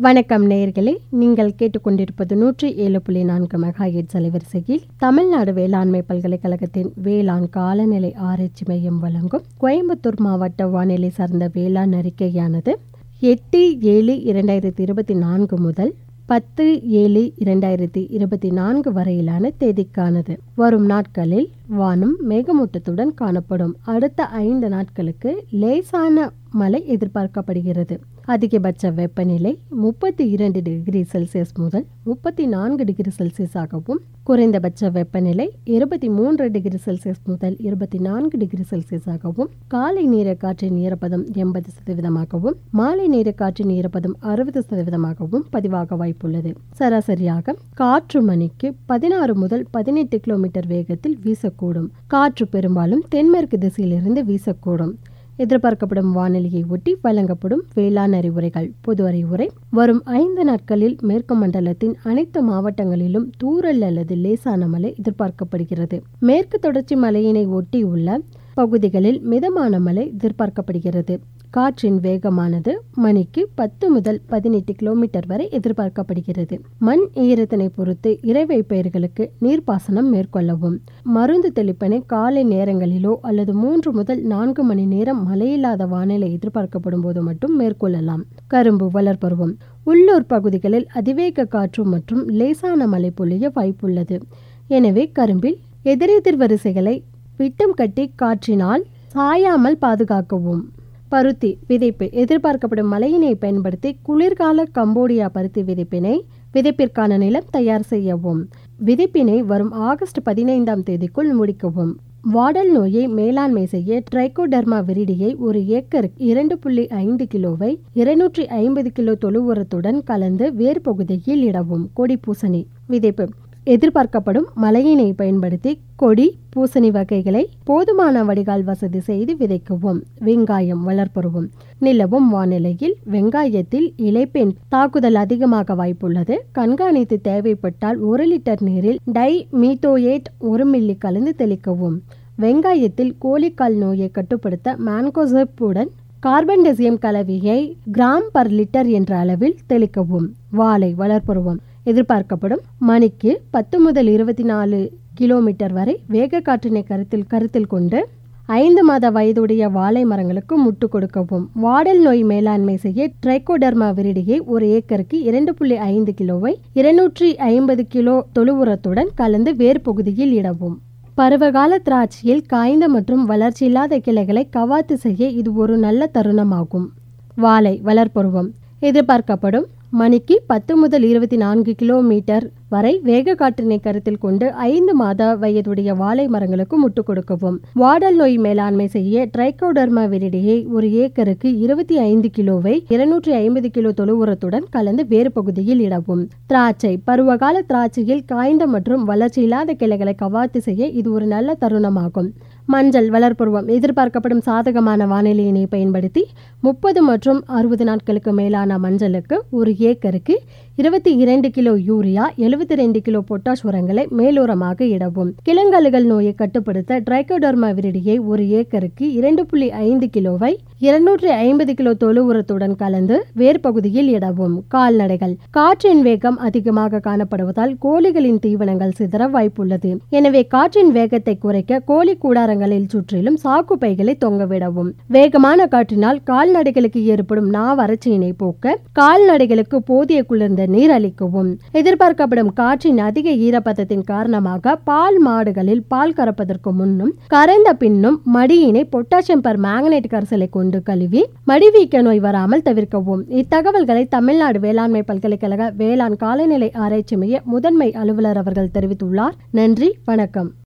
வணக்கம் நேயர்களே நீங்கள் கேட்டுக்கொண்டிருப்பது நூற்றி ஏழு புள்ளி நான்கு மெகாஹெட்ஸ் அலைவரிசையில் தமிழ்நாடு வேளாண்மை பல்கலைக்கழகத்தின் வேளாண் காலநிலை ஆராய்ச்சி மையம் வழங்கும் கோயம்புத்தூர் மாவட்ட வானிலை சார்ந்த வேளாண் அறிக்கையானது எட்டு ஏழு இரண்டாயிரத்தி இருபத்தி நான்கு முதல் பத்து ஏழு இரண்டாயிரத்தி இருபத்தி நான்கு வரையிலான தேதிக்கானது வரும் நாட்களில் வானம் மேகமூட்டத்துடன் காணப்படும் அடுத்த ஐந்து நாட்களுக்கு லேசான மழை எதிர்பார்க்கப்படுகிறது அதிகபட்ச வெப்பநிலை முப்பத்தி இரண்டு டிகிரி செல்சியஸ் முதல் முப்பத்தி நான்கு டிகிரி செல்சியஸாகவும் குறைந்தபட்ச வெப்பநிலை இருபத்தி மூன்று டிகிரி செல்சியஸ் முதல் இருபத்தி நான்கு டிகிரி செல்சியஸாகவும் காலை நேர காற்றின் ஈரப்பதம் எண்பது சதவீதமாகவும் மாலை நேர காற்றின் ஈரப்பதம் அறுபது சதவீதமாகவும் பதிவாக வாய்ப்புள்ளது சராசரியாக காற்று மணிக்கு பதினாறு முதல் பதினெட்டு கிலோமீட்டர் வேகத்தில் வீசக்கூடும் காற்று பெரும்பாலும் தென்மேற்கு திசையிலிருந்து வீசக்கூடும் எதிர்பார்க்கப்படும் வானிலையை ஒட்டி வழங்கப்படும் வேளாண் அறிவுரைகள் பொது அறிவுரை வரும் ஐந்து நாட்களில் மேற்கு மண்டலத்தின் அனைத்து மாவட்டங்களிலும் தூறல் அல்லது லேசான மழை எதிர்பார்க்கப்படுகிறது மேற்கு தொடர்ச்சி மலையினை ஒட்டியுள்ள பகுதிகளில் மிதமான மழை எதிர்பார்க்கப்படுகிறது காற்றின் வேகமானது மணிக்கு பத்து முதல் பதினெட்டு கிலோமீட்டர் வரை எதிர்பார்க்கப்படுகிறது மண் ஈரத்தினை பொறுத்து இறைவை பயிர்களுக்கு நீர்ப்பாசனம் மேற்கொள்ளவும் மருந்து தெளிப்பனை காலை நேரங்களிலோ அல்லது மூன்று முதல் நான்கு மணி நேரம் மழையில்லாத வானிலை எதிர்பார்க்கப்படும் போது மட்டும் மேற்கொள்ளலாம் கரும்பு வளர்ப்பருவம் உள்ளூர் பகுதிகளில் அதிவேக காற்று மற்றும் லேசான மழை பொழிய வாய்ப்புள்ளது எனவே கரும்பில் எதிரெதிர் வரிசைகளை விட்டம் கட்டி காற்றினால் சாயாமல் பாதுகாக்கவும் பருத்தி விதைப்பு எதிர்பார்க்கப்படும் மழையினை பயன்படுத்தி குளிர்கால கம்போடியா பருத்தி விதைப்பினை விதைப்பிற்கான நிலம் தயார் செய்யவும் விதைப்பினை வரும் ஆகஸ்ட் பதினைந்தாம் தேதிக்குள் முடிக்கவும் வாடல் நோயை மேலாண்மை செய்ய ட்ரைகோடர்மா விரிடியை ஒரு ஏக்கருக்கு இரண்டு புள்ளி ஐந்து கிலோவை இருநூற்றி ஐம்பது கிலோ தொழு உரத்துடன் கலந்து வேர் பகுதியில் இடவும் கொடி பூசணி விதைப்பு எதிர்பார்க்கப்படும் மழையினை பயன்படுத்தி கொடி பூசணி வகைகளை போதுமான வடிகால் வசதி செய்து விதைக்கவும் வெங்காயம் வளர்ப்பருவம் நிலவும் வானிலையில் வெங்காயத்தில் இலைப்பெண் தாக்குதல் அதிகமாக வாய்ப்புள்ளது கண்காணித்து தேவைப்பட்டால் ஒரு லிட்டர் நீரில் டை மீத்தோயேட் ஒரு மில்லி கலந்து தெளிக்கவும் வெங்காயத்தில் கோழிக்கால் நோயை கட்டுப்படுத்த மேன்கோசப்புடன் கார்பன் டெசியம் கலவையை கிராம் பர் லிட்டர் என்ற அளவில் தெளிக்கவும் வாழை வளர்ப்பருவம் எதிர்பார்க்கப்படும் மணிக்கு பத்து முதல் இருபத்தி நாலு கிலோமீட்டர் வரை வேக காற்றினை கருத்தில் கருத்தில் கொண்டு ஐந்து மாத வயதுடைய வாழை மரங்களுக்கு முட்டு கொடுக்கவும் வாடல் நோய் மேலாண்மை செய்ய ட்ரைகோடர்மா விரிடியை ஒரு ஏக்கருக்கு இரண்டு புள்ளி ஐந்து கிலோவை இருநூற்றி ஐம்பது கிலோ தொழு உரத்துடன் கலந்து வேர் பகுதியில் இடவும் பருவகால திராட்சையில் காய்ந்த மற்றும் வளர்ச்சியில்லாத கிளைகளை கவாத்து செய்ய இது ஒரு நல்ல தருணமாகும் வாழை வளர்ப்பருவம் எதிர்பார்க்கப்படும் மணிக்கு பத்து முதல் இருபத்தி நான்கு கிலோமீட்டர் வரை வேக காற்றினை கருத்தில் கொண்டு ஐந்து மாத வயதுடைய வாழை மரங்களுக்கு முட்டு கொடுக்கவும் வாடல் நோய் மேலாண்மை செய்ய ட்ரைகோடர்மா விரிடியை ஒரு ஏக்கருக்கு இருபத்தி ஐந்து கிலோவை இருநூற்றி ஐம்பது கிலோ தொழு உரத்துடன் கலந்து வேறு பகுதியில் இடவும் திராட்சை பருவகால திராட்சையில் காய்ந்த மற்றும் வளர்ச்சியில்லாத கிளைகளை கவாத்து செய்ய இது ஒரு நல்ல தருணமாகும் மஞ்சள் வளர்ப்பருவம் எதிர்பார்க்கப்படும் சாதகமான வானிலையினை பயன்படுத்தி முப்பது மற்றும் அறுபது நாட்களுக்கு மேலான மஞ்சளுக்கு ஒரு ஏக்கருக்கு இருபத்தி இரண்டு கிலோ யூரியா எழுபத்தி ரெண்டு கிலோ பொட்டாஷ் உரங்களை மேலுரமாக இடவும் கிளங்கலுகள் நோயை கட்டுப்படுத்த ட்ரைகோடர்மா விரிடியை ஒரு ஏக்கருக்கு இரண்டு புள்ளி ஐந்து கிலோவை இருநூற்றி ஐம்பது கிலோ தொழு உரத்துடன் கலந்து வேர் பகுதியில் இடவும் கால்நடைகள் காற்றின் வேகம் அதிகமாக காணப்படுவதால் கோழிகளின் தீவனங்கள் சிதற வாய்ப்புள்ளது எனவே காற்றின் வேகத்தை குறைக்க கோழி கூடாரங்களில் சுற்றிலும் சாக்கு பைகளை தொங்கவிடவும் வேகமான காற்றினால் கால்நடைகளுக்கு ஏற்படும் நாவறட்சியினை போக்க கால்நடைகளுக்கு போதிய குளிர்ந்த நீர் அளிக்கவும் எதிர்பார்க்கப்படும் காற்றின் அதிக ஈரப்பதத்தின் காரணமாக பால் மாடுகளில் பால் கறப்பதற்கு முன்னும் கரைந்த பின்னும் மடியினை பொட்டாசியம் பர் மேங்கனேட் கரைசலை கொண்டு கழுவி மடிவீக்க நோய் வராமல் தவிர்க்கவும் இத்தகவல்களை தமிழ்நாடு வேளாண்மை பல்கலைக்கழக வேளாண் காலநிலை ஆராய்ச்சி மைய முதன்மை அலுவலர் அவர்கள் தெரிவித்துள்ளார் நன்றி வணக்கம்